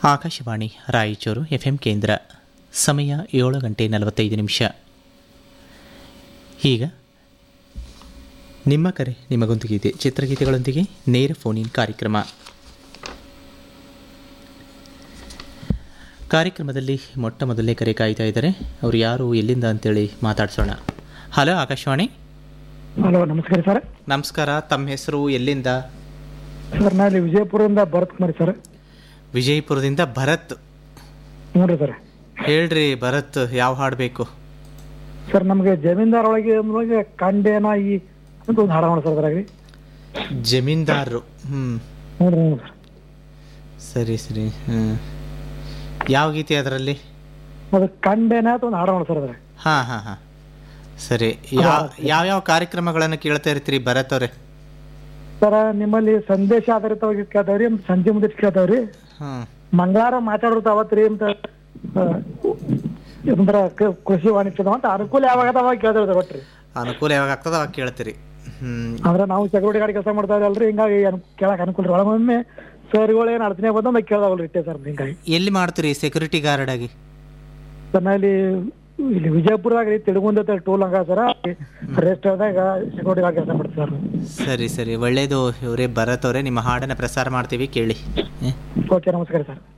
Akashvani Raichur F M ಕೇಂದ್ರ ಸಮಯ ಏಳು ಗಂಟೆ ನಲವತ್ತೈದು ನಿಮಿಷ ಈಗ ನಿಮ್ಮ ಕರೆ ನಿಮಗೊಂದಿಗೆ ಇದೆ ಚಿತ್ರಗೀತೆಗಳೊಂದಿಗೆ ನೇರ ಫೋನಿನ್ ಕಾರ್ಯಕ್ರಮ ಕಾರ್ಯಕ್ರಮದಲ್ಲಿ ಮೊಟ್ಟ ಮೊದಲನೇ ಕರೆ ಕಾಯ್ತಾ ಇದ್ದಾರೆ ಅವರು ಯಾರು ಎಲ್ಲಿಂದ ಅಂತೇಳಿ ಮಾತಾಡ್ಸೋಣ ಹಲೋ ಆಕಾಶವಾಣಿ ಹಲೋ ನಮಸ್ಕಾರ ಸರ್ ನಮಸ್ಕಾರ ತಮ್ಮ ಹೆಸರು ಎಲ್ಲಿಂದ ಸರ್ ನಾ ಇಲ್ಲಿ ವಿಜಯಪುರದಿಂದ ಭರತ್ ಕುಮಾರಿ ಸರ್ ವಿಜಯಪುರದಿಂದ ಭರತ್ ಹ್ಞೂ ರೀ ಸರ್ ಹೇಳ್ರಿ ಭರತ್ ಯಾವ ಹಾಡು ಬೇಕು ಸರ್ ನಮಗೆ ಜಮೀನ್ದಾರ್ ಒಳಗೆ ಒಳಗೆ ಕಾಂಡೇನ ಈ ಅಂತ ಒಂದು ಹಾಡ ಸರ್ ಅದ್ರಾಗ ಜಮೀನ್ದಾರರು ಹ್ಞೂ ಹ್ಞೂ ರೀ ಹ್ಞೂ ಸರ್ ಸರಿ ಸರಿ ಹ್ಞೂ ಯಾವ ಗೀತೆ ಅದರಲ್ಲಿ ಅದು ಕಾಂಡೇನ ಅಂತ ಒಂದು ಹಾಡ ಸರ್ ಅದ್ರಾಗ ಹಾಂ ಹಾಂ ಹಾಂ ಸರಿ ಯಾವ ಯಾವ್ಯಾವ ಕಾರ್ಯಕ್ರಮಗಳನ್ನು ಕೇಳ್ತಾ ಇರ್ತೀರಿ ಭರತ್ ಅವರೇ ಸರ್ ನಿಮ್ಮಲ್ಲಿ ಸಂದೇಶ ಆಧಾರಿತವಾಗಿ ಕೇಳ್ತಾವ್ರಿ ಮತ್ತು ಸಂಜೆ ಮುಂದೆ ಕೇಳ್ತಾವ್ರಿ ಹ್ಞೂ ಮಂಗಳವಾರ ಮಾತಾಡೋದು ಅವತ್ರಿ ಅಂತ ಆ, ಅಂದ್ರ ಕ- ಕೃಷಿ ವಾಣಿಜ್ಯದ ಅಂತ ಅನುಕೂಲ ಯಾವಾಗ ಅದ ಅವಾಗ ಕೇಳ್ತಾವ್ರಿ ಸರ್ ಒಟ್ರಿ ಅನುಕೂಲ ಯಾವಾಗ ಆಗ್ತದ ಅವಾಗ ಕೇಳ್ತೀರಿ ಹ್ಞೂ ಅಂದ್ರೆ ನಾವು ಚಕ್ರೋಡಿ ಗಾಡಿ ಕೆಲಸ ಮಾಡ್ತಾ ಇರಲ್ರಿ ಹಿಂಗಾಗಿ ಅನು- ಕೇಳಕ್ ಅನುಕೂಲ ರೀ ಒಳಗೊಮ್ಮೆ ಸರ್ಗಳು ಏನು ಅಡಚಣೆ ಬಂದ ಕೇಳ್ದಾವಲ್ರಿ ಇಟ್ಟೆ ಸರ್ ಹಿಂಗಾಗಿ ಎಲ್ಲಿ ಮಾಡ್ತೀರಿ ಸೆಕ್ಯೂರಿಟಿ ಗಾರ್ಡ್ ಆಗಿ ಸರ್ ನಾ ಇಲ್ಲಿ ಇಲ್ಲಿ ವಿಜಯಪುರದಾಗ ರೀ ತಿಳುಗುಂದ ಟೋಲ್ ಹಂಗ ಸರ್ ರೆಸ್ಟ್ ಆದಾಗ ಸೆಕ್ಯೂರಿಟಿ ಗಾರ್ಡ್ ಕೆಲಸ ಮಾಡ್ತೀವಿ ಸರ್ ಸರಿ ಸರಿ ಒಳ್ಳೇದು ಇವರೇ ಭರತ್ ಅವರೇ ನಿಮ್ಮ ಹಾಡನ್ನು ಪ್ರಸಾರ ಮಾಡ್ತೀವಿ ಕೇಳಿ ಹ್ಮ್. ಓಕೆ ನಮಸ್ಕಾರ ಸರ್